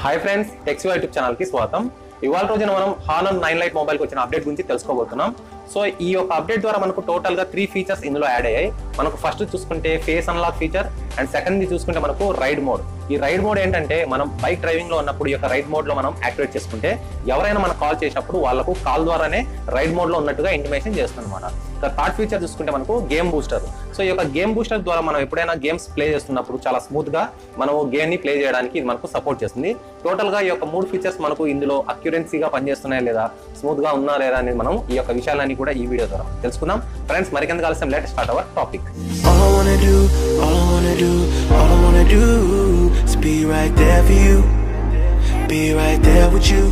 Hi friends Tex YouTube channel కి స్వాగతం ఇవాళ రోజున మనం హానర్ నైన్ లైట్ మొబైల్ కి వచ్చిన అప్డేట్ గురించి తెలుసుకోబోతున్నాం సో ఈ యొక్క అప్డేట్ ద్వారా మనకు టోటల్ గా త్రీ ఫీచర్స్ ఇందులో యాడ్ అయ్యాయి మనకు ఫస్ట్ చూసుకుంటే face unlock feature and second చూసుకుంటే మనకు రైడ్ మోడ్ ఈ రైడ్ మోడ్ ఏంటంటే మనం బైక్ డ్రైవింగ్ లో ఉన్నప్పుడు ఈ యొక్క రైడ్ మోడ్ లో మనం యాక్టివేట్ చేసుకుంటే ఎవరైనా మనకు కాల్ చేసినప్పుడు వాళ్ళకు కాల్ ద్వారానే రైడ్ మోడ్ లో ఉన్నట్టుగా ఇంటిమేషన్ చేస్తుంది అనమాట థర్డ్ ఫీచర్ చూసుకుంటే మనకు గేమ్ బూస్టర్ సో ఈ యొక్క గేమ్ బూస్టర్ ద్వారా మనం ఎప్పుడైనా గేమ్స్ ప్లే చేస్తున్నప్పుడు చాలా స్మూత్ గా మనం గేమ్ ని ప్లే చేయడానికి ఇది మనకు సపోర్ట్ చేస్తుంది టోటల్ గా ఈ యొక్క మూడు ఫీచర్స్ మనకు ఇందులో అక్యురెన్సీగా పనిచేస్తున్నాయా లేదా స్మూత్ గా ఉన్నా లేదా అనేది మనం ఈ యొక్క విషయాలన్నీ కూడా ఈ వీడియో ద్వారా తెలుసుకుందాం ఫ్రెండ్స్ మరికెందుకు ఆలస్యం let start our topic All I wanna do, all I wanna do, all I wanna do is be right there for you. Be right there with you.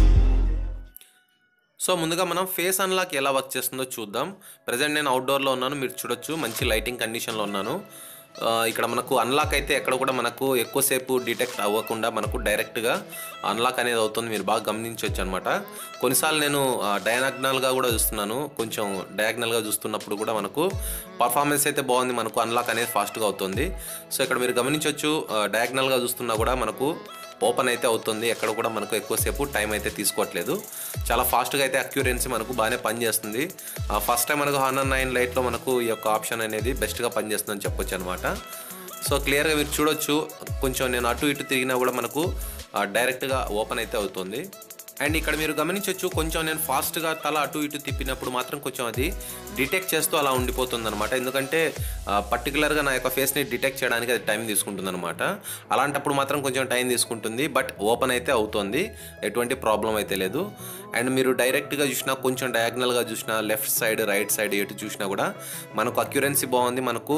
So ముందుగా మనం ఫేస్ అన్లాక్ ఎలా work చేస్తుందో చూద్దాం present నేను అవుట్డోర్లో ఉన్నాను మీరు చూడొచ్చు మంచి లైటింగ్ కండిషన్లో ఉన్నాను ఆ, ఇక్కడ మనకు అన్లాక్ అయితే ఎక్కడ కూడా మనకు ఎక్కువసేపు డిటెక్ట్ అవ్వకుండా మనకు డైరెక్ట్గా అన్లాక్ అనేది అవుతుంది మీరు బాగా గమనించవచ్చు అనమాట కొన్నిసార్లు నేను డయాగ్నల్గా కూడా చూస్తున్నాను కొంచెం డయాగ్నల్గా చూస్తున్నప్పుడు కూడా మనకు పర్ఫార్మెన్స్ అయితే బాగుంది మనకు అన్లాక్ అనేది ఫాస్ట్గా అవుతుంది సో ఇక్కడ మీరు గమనించవచ్చు డయాగ్నల్గా చూస్తున్నా కూడా మనకు ఓపెన్ అయితే అవుతుంది ఎక్కడ కూడా మనకు ఎక్కువసేపు టైం అయితే తీసుకోవట్లేదు చాలా ఫాస్ట్గా అయితే అక్యూరెన్సీ మనకు బాగానే పనిచేస్తుంది ఫస్ట్ టైం మనకు హానర్ నైన్ లైట్లో మనకు ఈ యొక్క ఆప్షన్ అనేది బెస్ట్గా పనిచేస్తుందని చెప్పొచ్చు అనమాట సో క్లియర్గా మీరు చూడొచ్చు కొంచెం నేను అటు ఇటు తిరిగినా కూడా మనకు డైరెక్ట్గా ఓపెన్ అయితే అవుతుంది అండ్ ఇక్కడ మీరు గమనించవచ్చు కొంచెం నేను ఫాస్ట్గా తల అటు ఇటు తిప్పినప్పుడు మాత్రం కొంచెం అది డిటెక్ట్ చేస్తూ అలా ఉండిపోతుంది అనమాట ఎందుకంటే పర్టికులర్గా నా యొక్క ఫేస్ని డిటెక్ట్ చేయడానికి అది టైం తీసుకుంటుంది అనమాట అలాంటప్పుడు మాత్రం కొంచెం టైం తీసుకుంటుంది బట్ ఓపెన్ అయితే అవుతుంది ఎటువంటి ప్రాబ్లం అయితే లేదు అండ్ మీరు డైరెక్ట్గా చూసినా కొంచెం డయాగ్నల్గా చూసినా లెఫ్ట్ సైడ్ రైట్ సైడ్ ఎటు చూసినా కూడా మనకు అక్యురెన్సీ బాగుంది మనకు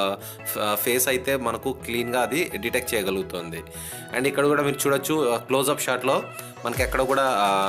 ఫేస్ అయితే మనకు క్లీన్గా అది డిటెక్ట్ చేయగలుగుతుంది అండ్ ఇక్కడ కూడా మీరు చూడొచ్చు క్లోజ్అప్ షాట్లో మనకి ఎక్కడ కూడా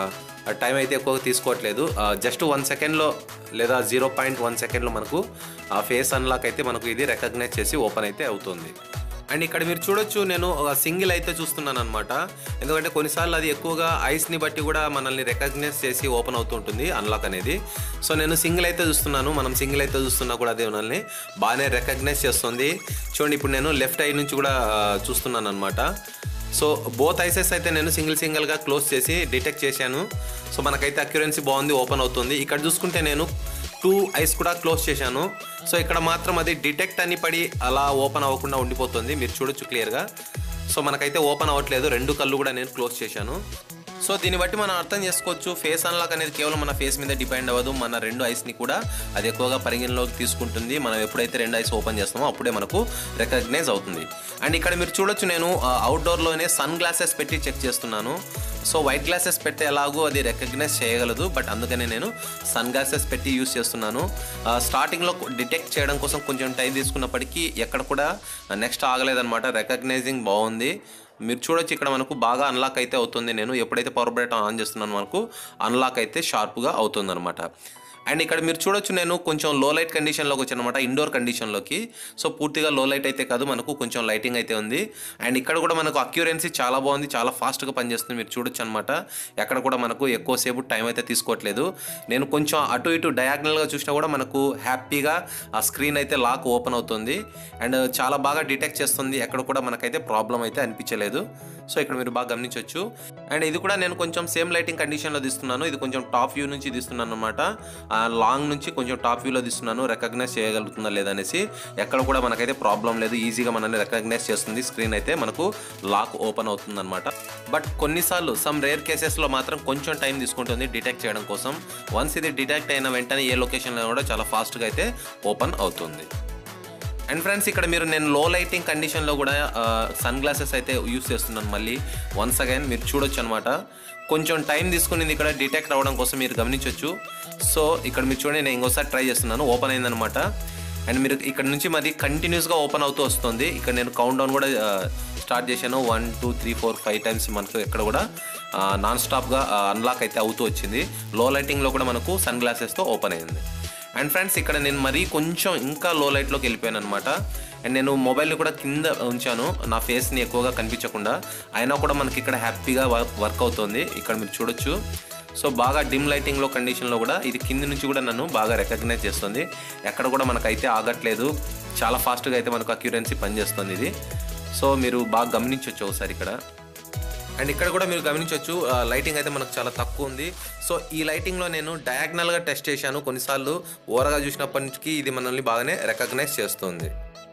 టైం అయితే ఎక్కువగా తీసుకోవట్లేదు జస్ట్ వన్ సెకండ్లో లేదా జీరో పాయింట్ వన్ సెకండ్లో మనకు ఫేస్ అన్లాక్ అయితే మనకు ఇది రికగ్నైజ్ చేసి ఓపెన్ అయితే అవుతుంది అండ్ ఇక్కడ మీరు చూడొచ్చు నేను ఒక సింగిల్ అయితే చూస్తున్నాను అనమాట ఎందుకంటే కొన్నిసార్లు అది ఎక్కువగా ఐస్ని బట్టి కూడా మనల్ని రికగ్నైజ్ చేసి ఓపెన్ అవుతుంటుంది అన్లాక్ అనేది సో నేను సింగిల్ అయితే చూస్తున్నాను మనం సింగిల్ అయితే చూస్తున్నా కూడా అదే మనల్ని బాగానే రికగ్నైజ్ చేస్తుంది చూడండి ఇప్పుడు నేను లెఫ్ట్ ఐ నుంచి కూడా ఆ, చూస్తున్నాను అనమాట సో బోత్ ఐసెస్ అయితే నేను సింగిల్ సింగిల్గా క్లోజ్ చేసి డిటెక్ట్ చేశాను సో మనకైతే అక్యురెన్సీ బాగుంది ఓపెన్ అవుతుంది ఇక్కడ చూసుకుంటే నేను టూ ఐస్ కూడా క్లోజ్ చేశాను సో ఇక్కడ మాత్రం అది డిటెక్ట్ అని పడి అలా ఓపెన్ అవ్వకుండా ఉండిపోతుంది మీరు చూడొచ్చు క్లియర్గా సో మనకైతే ఓపెన్ అవ్వట్లేదు రెండు కళ్ళు కూడా నేను క్లోజ్ చేశాను సో దీన్ని బట్టి మనం అర్థం చేసుకోవచ్చు ఫేస్ అన్లాక్ అనేది కేవలం మన ఫేస్ మీద డిపెండ్ అవ్వదు మన రెండు ఐస్ని కూడా అది ఎక్కువగా పరిగణలోకి తీసుకుంటుంది మనం ఎప్పుడైతే రెండు ఐస్ ఓపెన్ చేస్తామో అప్పుడే మనకు రికగ్నైజ్ అవుతుంది అండ్ ఇక్కడ మీరు చూడొచ్చు నేను అవుట్డోర్లోనే సన్ గ్లాసెస్ పెట్టి చెక్ చేస్తున్నాను సో వైట్ గ్లాసెస్ పెడితే ఎలాగో అది రికగ్నైజ్ చేయగలదు బట్ అందుకనే నేను సన్ గ్లాసెస్ పెట్టి యూస్ చేస్తున్నాను ఆ, స్టార్టింగ్లో డిటెక్ట్ చేయడం కోసం కొంచెం టైం తీసుకున్నప్పటికీ ఎక్కడ కూడా నెక్స్ట్ ఆగలేదన్నమాట రికగ్నైజింగ్ బాగుంది మీరు చూడొచ్చు ఇక్కడ మనకు బాగా అన్లాక్ అయితే అవుతుంది నేను ఎప్పుడైతే పవర్ బ్రైట్ ఆన్ చేస్తున్నాను మనకు అన్లాక్ అయితే షార్ప్గా అవుతుంది అనమాట అండ్ ఇక్కడ మీరు చూడొచ్చు నేను కొంచెం లో లైట్ కండిషన్లోకి వచ్చాను అనమాట ఇండోర్ కండిషన్లోకి సో పూర్తిగా లో లైట్ అయితే కాదు మనకు కొంచెం లైటింగ్ అయితే ఉంది అండ్ ఇక్కడ కూడా మనకు అక్యూరెన్సీ చాలా బాగుంది చాలా ఫాస్ట్గా పనిచేస్తుంది మీరు చూడొచ్చు అనమాట ఎక్కడ కూడా మనకు ఎక్కువసేపు టైం అయితే తీసుకోవట్లేదు నేను కొంచెం అటు ఇటు డయాగ్నల్గా చూసినా కూడా మనకు హ్యాపీగా ఆ స్క్రీన్ అయితే లాక్ ఓపెన్ అవుతుంది అండ్ చాలా బాగా డిటెక్ట్ చేస్తుంది ఎక్కడ కూడా మనకైతే ప్రాబ్లం అయితే అనిపించలేదు సో ఇక్కడ మీరు బాగా గమనించవచ్చు అండ్ ఇది కూడా నేను కొంచెం సేమ్ లైటింగ్ కండిషన్లో తీస్తున్నాను ఇది కొంచెం టాప్ వ్యూ నుంచి తీస్తున్నాను అనమాట లాంగ్ నుంచి కొంచెం టాప్ వ్యూలో తీస్తున్నాను రికగ్నైజ్ చేయగలుగుతుందా లేదనేసి ఎక్కడ కూడా మనకైతే ప్రాబ్లం లేదు ఈజీగా మనల్ని రికగ్నైజ్ చేస్తుంది స్క్రీన్ అయితే మనకు లాక్ ఓపెన్ అవుతుంది అనమాట బట్ కొన్నిసార్లు సమ్ రేర్ కేసెస్లో మాత్రం కొంచెం టైం తీసుకుంటుంది డిటెక్ట్ చేయడం కోసం వన్స్ ఇది డిటెక్ట్ అయిన వెంటనే ఏ లొకేషన్లో కూడా చాలా ఫాస్ట్గా అయితే ఓపెన్ అవుతుంది అండ్ ఫ్రెండ్స్ ఇక్కడ మీరు నేను లో లైటింగ్ కండిషన్లో కూడా సన్ గ్లాసెస్ అయితే యూస్ చేస్తున్నాను మళ్ళీ వన్స్ అగైన్ మీరు చూడొచ్చు అనమాట కొంచెం టైం తీసుకునేది ఇక్కడ డిటెక్ట్ అవ్వడం కోసం మీరు గమనించవచ్చు సో ఇక్కడ మీరు చూడండి నేను ఇంకోసారి ట్రై చేస్తున్నాను ఓపెన్ అయిందనమాట అండ్ మీరు ఇక్కడ నుంచి మరి కంటిన్యూస్గా ఓపెన్ అవుతూ వస్తుంది ఇక్కడ నేను కౌంట్ డౌన్ కూడా స్టార్ట్ చేశాను one two three four five times మనకు ఎక్కడ కూడా నాన్ స్టాప్గా అన్లాక్ అయితే అవుతూ వచ్చింది లో లైటింగ్లో కూడా మనకు సన్ గ్లాసెస్తో ఓపెన్ అయింది అండ్ ఫ్రెండ్స్ ఇక్కడ నేను మరీ కొంచెం ఇంకా లో లైట్లోకి వెళ్ళిపోయాను అనమాట అండ్ నేను మొబైల్ని కూడా కింద ఉంచాను నా ఫేస్ని ఎక్కువగా కనిపించకుండా అయినా కూడా మనకి ఇక్కడ హ్యాపీగా వర్క్ వర్క్ అవుతుంది ఇక్కడ మీరు చూడొచ్చు సో బాగా డిమ్ లైటింగ్లో కండిషన్లో కూడా ఇది కింది నుంచి కూడా నన్ను బాగా రికగ్నైజ్ చేస్తుంది ఎక్కడ కూడా మనకైతే ఆగట్లేదు చాలా ఫాస్ట్గా అయితే మనకు అక్యూరెన్సీ పనిచేస్తుంది ఇది సో మీరు బాగా గమనించవచ్చు ఒకసారి ఇక్కడ అండ్ ఇక్కడ కూడా మీరు గమనించవచ్చు లైటింగ్ అయితే మనకు చాలా తక్కువ ఉంది సో ఈ లైటింగ్లో నేను డయాగ్నల్గా టెస్ట్ చేశాను కొన్నిసార్లు ఓరగా చూసినప్పటికీ ఇది మనల్ని బాగానే రికగ్నైజ్ చేస్తుంది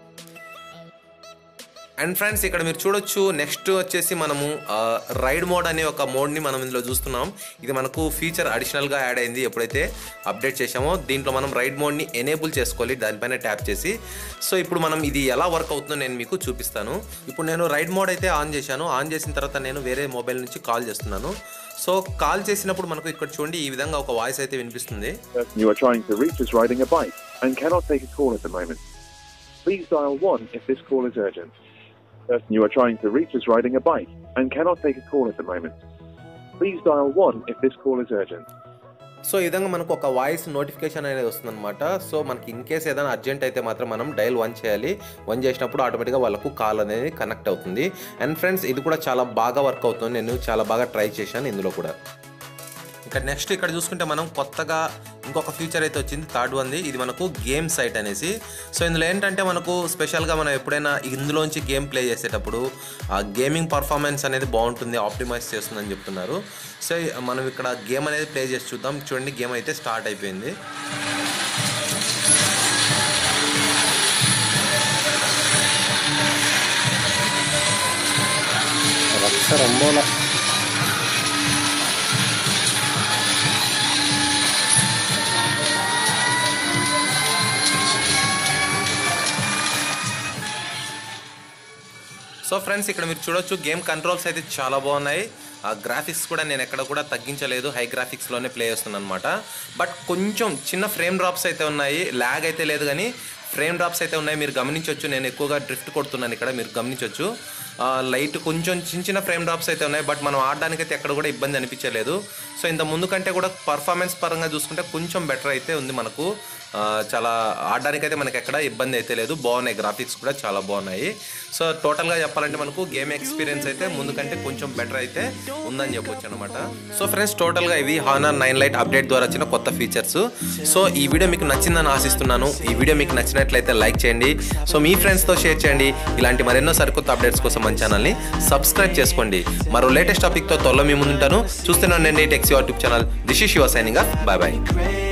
అండ్ ఫ్రెండ్స్ ఇక్కడ మీరు చూడొచ్చు నెక్స్ట్ వచ్చేసి మనము రైడ్ మోడ్ అనే ఒక మోడ్ని మనం ఇందులో చూస్తున్నాం ఇది మనకు ఫీచర్ అడిషనల్గా యాడ్ అయింది ఎప్పుడైతే అప్డేట్ చేసామో దీంట్లో మనం రైడ్ మోడ్ని ఎనేబుల్ చేసుకోవాలి దానిపైన ట్యాప్ చేసి సో ఇప్పుడు మనం ఇది ఎలా వర్క్ అవుతుందో నేను మీకు చూపిస్తాను ఇప్పుడు నేను రైడ్ మోడ్ అయితే ఆన్ చేశాను ఆన్ చేసిన తర్వాత నేను వేరే మొబైల్ నుంచి కాల్ చేస్తున్నాను సో కాల్ చేసినప్పుడు మనకు ఇక్కడ చూడండి ఈ విధంగా ఒక వాయిస్ అయితే వినిపిస్తుంది person you are trying to reach is riding a bike and cannot take a call at the moment. Please dial 1 if this call is urgent. Person you are trying to reach is riding a bike and cannot take a call at the moment. Please dial 1 if this call is urgent. So ఈ విధంగా మనకు ఒక voice notification అనేది వస్తుందన్నమాట so మనకి in case ఏదైనా urgent అయితే మాత్రం మనం డైల్ వన్ చేయాలి వన్ చేసినప్పుడు ఆటోమేటిక్గా వాళ్ళకు కాల్ అనేది కనెక్ట్ అవుతుంది అండ్ ఫ్రెండ్స్ ఇది కూడా చాలా బాగా వర్క్ అవుతుంది నేను చాలా బాగా ట్రై చేశాను ఇందులో కూడా ఇంకా నెక్స్ట్ ఇక్కడ చూసుకుంటే మనం కొత్తగా ఇంకొక ఫీచర్ అయితే వచ్చింది థర్డ్ వన్ది ఇది మనకు గేమ్ సైట్ అనేసి సో ఇందులో ఏంటంటే మనకు స్పెషల్గా మనం ఎప్పుడైనా ఇందులోంచి గేమ్ ప్లే చేసేటప్పుడు ఆ గేమింగ్ పర్ఫార్మెన్స్ అనేది బాగుంటుంది ఆప్టిమైజ్ చేస్తుందని చెప్తున్నారు సో మనం ఇక్కడ గేమ్ అనేది ప్లే చేసి చూద్దాం చూడండి గేమ్ అయితే స్టార్ట్ అయిపోయింది రక్ష రెండోల సో ఫ్రెండ్స్ ఇక్కడ మీరు చూడొచ్చు గేమ్ కంట్రోల్స్ అయితే చాలా బాగున్నాయి ఆ గ్రాఫిక్స్ కూడా నేను ఎక్కడ కూడా తగ్గించలేదు హై గ్రాఫిక్స్లోనే ప్లే చేస్తున్నాను అనమాట బట్ కొంచెం చిన్న ఫ్రేమ్ డ్రాప్స్ అయితే ఉన్నాయి ల్యాగ్ అయితే లేదు కానీ ఫ్రేమ్ డ్రాప్స్ అయితే ఉన్నాయి మీరు గమనించవచ్చు నేను ఎక్కువగా డ్రిఫ్ట్ కొడుతున్నాను ఇక్కడ మీరు గమనించవచ్చు లైట్ కొంచెం చిన్న చిన్న ఫ్రేమ్ డ్రాప్స్ అయితే ఉన్నాయి బట్ మనం ఆడడానికి అయితే ఎక్కడ కూడా ఇబ్బంది అనిపించలేదు సో ఇంత ముందు కంటే కూడా పర్ఫార్మెన్స్ పరంగా చూసుకుంటే కొంచెం బెటర్ అయితే ఉంది మనకు ఆ, చాలా ఆడడానికి అయితే మనకి ఎక్కడ ఇబ్బంది అయితే లేదు బాగున్నాయి గ్రాఫిక్స్ కూడా చాలా బాగున్నాయి సో టోటల్గా చెప్పాలంటే మనకు గేమ్ ఎక్స్పీరియన్స్ అయితే ముందు కంటే కొంచెం బెటర్ అయితే ఉందని చెప్పొచ్చు అనమాట సో ఫ్రెండ్స్ టోటల్గా ఇవి హానర్ నైన్ లైట్ అప్డేట్ ద్వారా వచ్చిన కొత్త ఫీచర్స్ సో ఈ వీడియో మీకు నచ్చిందని ఆశిస్తున్నాను ఈ వీడియో మీకు నచ్చినట్లయితే లైక్ చేయండి సో మీ ఫ్రెండ్స్తో షేర్ చేయండి ఇలాంటి మరెన్నో సరికొత్త అప్డేట్స్ కోసం మన ఛానల్ని సబ్స్క్రైబ్ చేసుకోండి మరో లేటెస్ట్ టాపిక్తో త్వరలో మీ ముందుంటాను చూస్తున్నాను Tex YouTube channel this is your signing bye bye Great